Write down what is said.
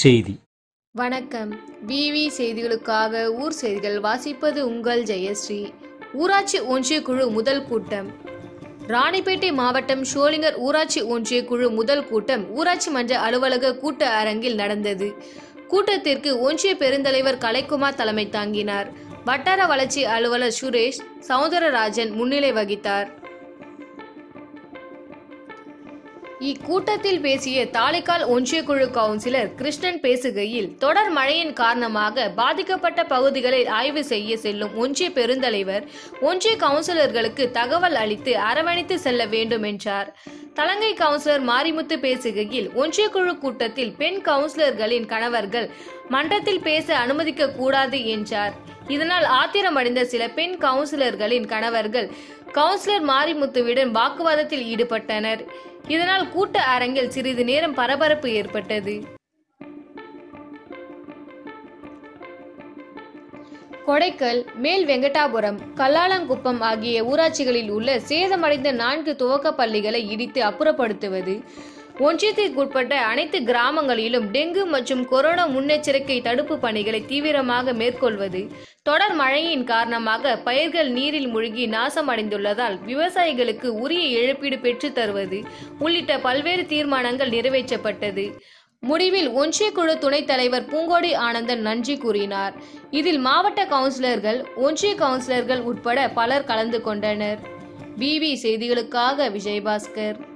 செய்தி வணக்கம் விவி செய்திகளுக்காக ஊர் செய்திகள் வாசிப்பது உங்கள் ஜெயஸ்ரீ ஊராட்சி ஒன்றிய குழு முதல் கூட்டம் ராணிப்பேட்டை மாவட்டம் ஷோலிங்கர் ஊராட்சி ஒன்றிய குழு முதல் கூட்டம் ஊராட்சி மன்ற அலுவலக கூட்ட அரங்கில் நடந்தது கூட்டத்திற்கு ஒன்றிய பெருந்தலைவர் கலைக்குமார் தலைமை தாங்கினார் வட்டார வளர்ச்சி அலுவலர் சுரேஷ் சவுந்தரராஜன் முன்னிலை வகித்தார் இக்கூட்டத்தில் பேசிய தாலிக்கால் ஒன்றிய குழு கவுன்சிலர் கிருஷ்ணன் பேசுகையில் தொடர் மழையின் காரணமாக பாதிக்கப்பட்ட பகுதிகளை ஆய்வு செய்ய செல்லும் ஒன்றிய பெருந்தலைவர் ஒன்றிய கவுன்சிலர்களுக்கு தகவல் அளித்து அரவணைத்து செல்ல வேண்டும் என்றார் தலங்கை கவுன்சிலர் மாரிமுத்து பேசுகையில் ஒன்றிய குழு கூட்டத்தில் பெண் கவுன்சிலர்களின் கணவர்கள் மன்றத்தில் பேச அனுமதிக்க கூடாது என்றார் இதனால் ஆத்திரமடைந்த சில பெண் கவுன்சிலர்களின் கணவர்கள் கவுன்சிலர் மாரிமுத்துவிடம் வாக்குவாதத்தில் ஈடுபட்டனர் இதனால் கூட்ட அரங்கில் சிறிது நேரம் பரபரப்பு ஏற்பட்டது கொடைக்கல் மேல் வெங்கடாபுரம் கல்லாளங்குப்பம் ஆகிய ஊராட்சிகளில் உள்ள சேதமடைந்த நான்கு துவக்க பள்ளிகளை இடித்து அப்புறப்படுத்துவது ஒன்றியத்திற்குட்பட்ட அனைத்து கிராமங்களிலும் டெங்கு மற்றும் கொரோனா முன்னெச்சரிக்கை தடுப்பு பணிகளை தீவிரமாக மேற்கொள்வது தொடர் மழையின் காரணமாக பயிர்கள் நீரில் மூழ்கி நாசமடைந்துள்ளதால் விவசாயிகளுக்கு உரிய இழப்பீடு பெற்றுத் தருவது உள்ளிட்ட பல்வேறு தீர்மானங்கள் நிறைவேற்றப்பட்டது முடிவில் ஒன்றிய குழு துணைத் தலைவர் பூங்கோடி ஆனந்தன் நன்றி கூறினார் இதில் மாவட்ட கவுன்சிலர்கள் ஒன்றிய கவுன்சிலர்கள் உட்பட பலர் கலந்து கொண்டனர் பிவி செய்திகளுக்காக விஜயபாஸ்கர்